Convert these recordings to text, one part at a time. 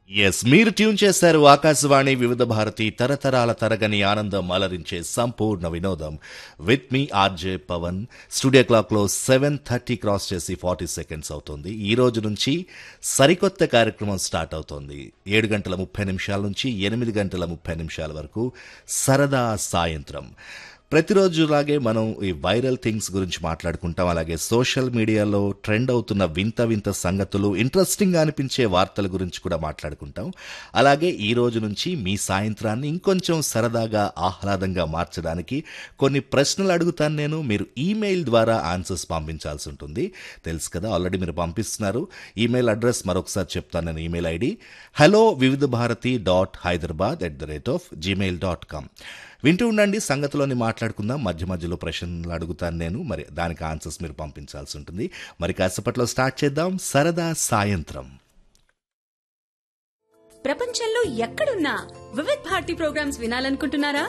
yes మీరు tune చేశారు ఆకాశవాణి వివిధ భారతి తరతరాల తరగని ఆనందం అలరించే సంపూర్ణ వినోదం విత్ మీ ఆర్జే పవన్ స్టూడియో క్లాక్ లో సెవెన్ థర్టీ క్రాస్ చేసి ఫార్టీ సెకండ్స్ అవుతుంది ఈ రోజు నుంచి సరికొత్త కార్యక్రమం స్టార్ట్ అవుతోంది ఏడు గంటల ముప్పై నిమిషాల నుంచి ఎనిమిది గంటల ముప్పై నిమిషాల వరకు సరదా సాయంత్రం ప్రతిరోజులాగే మనం ఈ వైరల్ థింగ్స్ గురించి మాట్లాడుకుంటాం అలాగే సోషల్ మీడియాలో ట్రెండ్ అవుతున్న వింత వింత సంగతులు ఇంట్రెస్టింగ్గా అనిపించే వార్తల గురించి కూడా మాట్లాడుకుంటాం అలాగే ఈ రోజు నుంచి మీ సాయంత్రాన్ని ఇంకొంచెం సరదాగా ఆహ్లాదంగా మార్చడానికి కొన్ని ప్రశ్నలు అడుగుతాను నేను మీరు ఈమెయిల్ ద్వారా ఆన్సర్స్ పంపించాల్సి ఉంటుంది తెలుసు కదా ఆల్రెడీ మీరు పంపిస్తున్నారు ఈమెయిల్ అడ్రస్ మరొకసారి చెప్తాను నేను email ID hello Vividh Bharati dot Hyderabad at the rate of Gmail dot com వింటూ ఉండండి సంగతిలోని మాట్లాడుకుందాం మధ్య మధ్యలో ప్రశ్నలు అడుగుతాను నేను మరి దానికి ఆన్సర్స్ మీరు పంపించాల్సి ఉంటుంది మరి కాసేపట్లో స్టార్ట్ చేద్దాం సరదా సాయంత్రం ప్రపంచంలో ఎక్కడున్నా వివిధ్ భారతి ప్రోగ్రామ్స్ వినాలనుకుంటున్నారా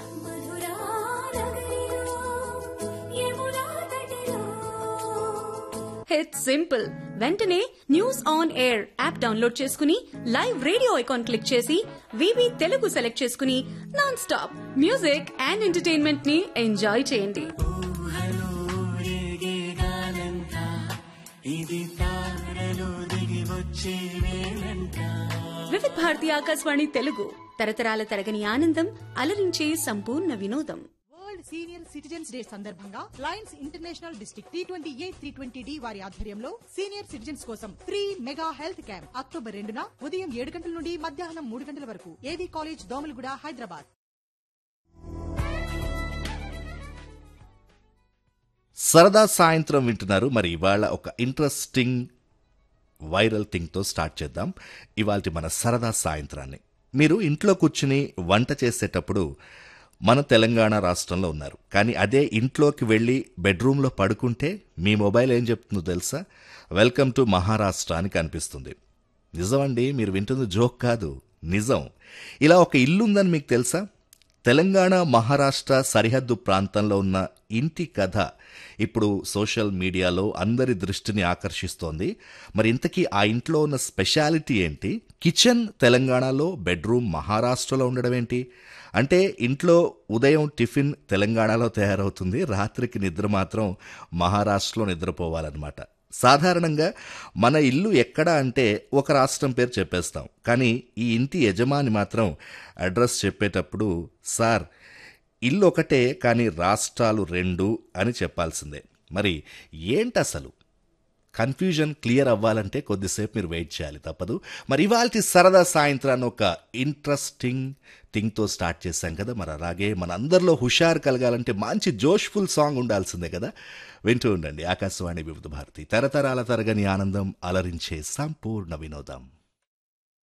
ఇట్స్ సింపుల్ వెంటనే News on Air app download చేసుకుని లైవ్ రేడియో ఐకాన్ క్లిక్ చేసి వివి తెలుగు సెలెక్ట్ చేసుకుని non stop music and entertainment ని ఎంజాయ్ చేయండి వివిధ్ భారతి ఆకాశవాణి తెలుగు తరతరాల తరగని ఆనందం అలరించే సంపూర్ణ వినోదం వరల్డ్ సీనియర్ సిటిజన్స్ డే సందర్భంగా Lions International district three twenty A three twenty D వారి ఆధ్వర్యంలో సీనియర్ సిటిజన్స్ కోసం free mega health camp October రెండున ఉదయం ఏడు గంటల నుండి మధ్యాహ్నం మూడు గంటల వరకు ఏవీ కాలేజ్ దోమలగూడ హైదరాబాద్ సరదా సాయంత్రం వింటున్నారు మరి ఇవాళ ఒక ఇంట్రెస్టింగ్ వైరల్ థింగ్తో స్టార్ట్ చేద్దాం ఇవాళ మన సరదా సాయంత్రాన్ని మీరు ఇంట్లో కూర్చుని వంట చేసేటప్పుడు మన తెలంగాణ రాష్ట్రంలో ఉన్నారు కానీ అదే ఇంట్లోకి వెళ్ళి బెడ్రూమ్లో పడుకుంటే మీ మొబైల్ ఏం చెప్తుందో తెలుసా వెల్కమ్ టు మహారాష్ట్ర అని కనిపిస్తుంది నిజమండి మీరు వింటుంది జోక్ కాదు నిజం ఇలా ఒక ఇల్లు ఉందని మీకు తెలుసా తెలంగాణ మహారాష్ట్ర సరిహద్దు ప్రాంతంలో ఉన్న ఇంటి కథ ఇప్పుడు సోషల్ మీడియాలో అందరి దృష్టిని ఆకర్షిస్తోంది మరి ఇంతకీ ఆ ఇంట్లో ఉన్న స్పెషాలిటీ ఏంటి కిచెన్ తెలంగాణలో బెడ్రూమ్ మహారాష్ట్రలో ఉండడం ఏంటి అంటే ఇంట్లో ఉదయం టిఫిన్ తెలంగాణలో తయారవుతుంది రాత్రికి నిద్ర మాత్రం మహారాష్ట్రలో నిద్రపోవాలన్నమాట సాధారణంగా మన ఇల్లు ఎక్కడ అంటే ఒక రాష్ట్రం పేరు చెప్పేస్తాం కానీ ఈ ఇంటి యజమాని మాత్రం అడ్రస్ చెప్పేటప్పుడు సార్ ఇల్లు ఒకటే కానీ రాష్ట్రాలు రెండు అని చెప్పాల్సిందే మరి ఏంటి అసలు కన్ఫ్యూజన్ క్లియర్ అవ్వాలంటే కొద్దిసేపు మీరు వెయిట్ చేయాలి తప్పదు మరి ఇవాళ సరదా సాయంత్రాన్ని ఒక ఇంట్రెస్టింగ్ థింగ్తో స్టార్ట్ చేశాం కదా మరి అలాగే మన అందరిలో హుషారు కలగాలంటే మంచి జోష్ఫుల్ సాంగ్ ఉండాల్సిందే కదా వింటూ ఉండండి ఆకాశవాణి వివిధ భారతి తరతరాల తరగని ఆనందం అలరించే సంపూర్ణ వినోదం